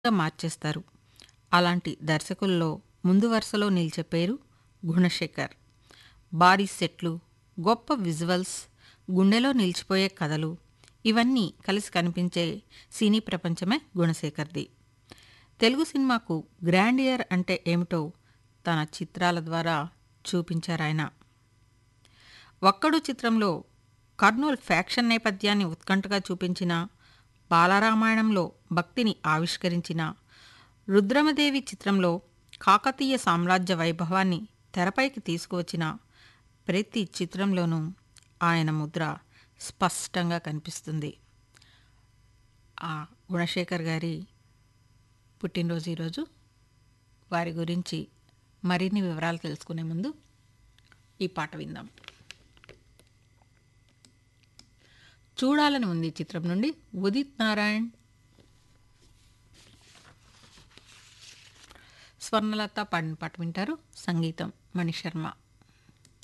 గా మార్చేస్తారు అలాంటి దర్శకుల్లో ముందు వరుసలో నిలిచే పేరు గుణశేఖర్ భారీ సెట్లు గొప్ప విజువల్స్ గుండెలో నిలిచిపోయే కథలు ఇవన్నీ కలిసి కనిపించే సినీ ప్రపంచమే గుణశేఖర్ది తెలుగు సినిమాకు గ్రాండ్ ఇయర్ అంటే ఏమిటో తన చిత్రాల ద్వారా చూపించారాయన ఒక్కడు చిత్రంలో కర్నూల్ ఫ్యాక్షన్ నేపథ్యాన్ని ఉత్కంఠగా చూపించిన బాలరామాయణంలో భక్తిని ఆవిష్కరించిన రుద్రమదేవి చిత్రంలో కాకతీయ సామ్రాజ్య వైభవాన్ని తెరపైకి తీసుకువచ్చిన ప్రతి చిత్రంలోనూ ఆయన ముద్ర స్పష్టంగా కనిపిస్తుంది ఆ గుణశేఖర్ గారి పుట్టినరోజు ఈరోజు వారి గురించి మరిన్ని వివరాలు తెలుసుకునే ముందు ఈ పాట విందాం చూడాలని ఉంది ఈ చిత్రం నుండి ఉదిత్ నారాయణ్ స్వర్ణలత పాడిన పాట వింటారు సంగీతం మణిశర్మ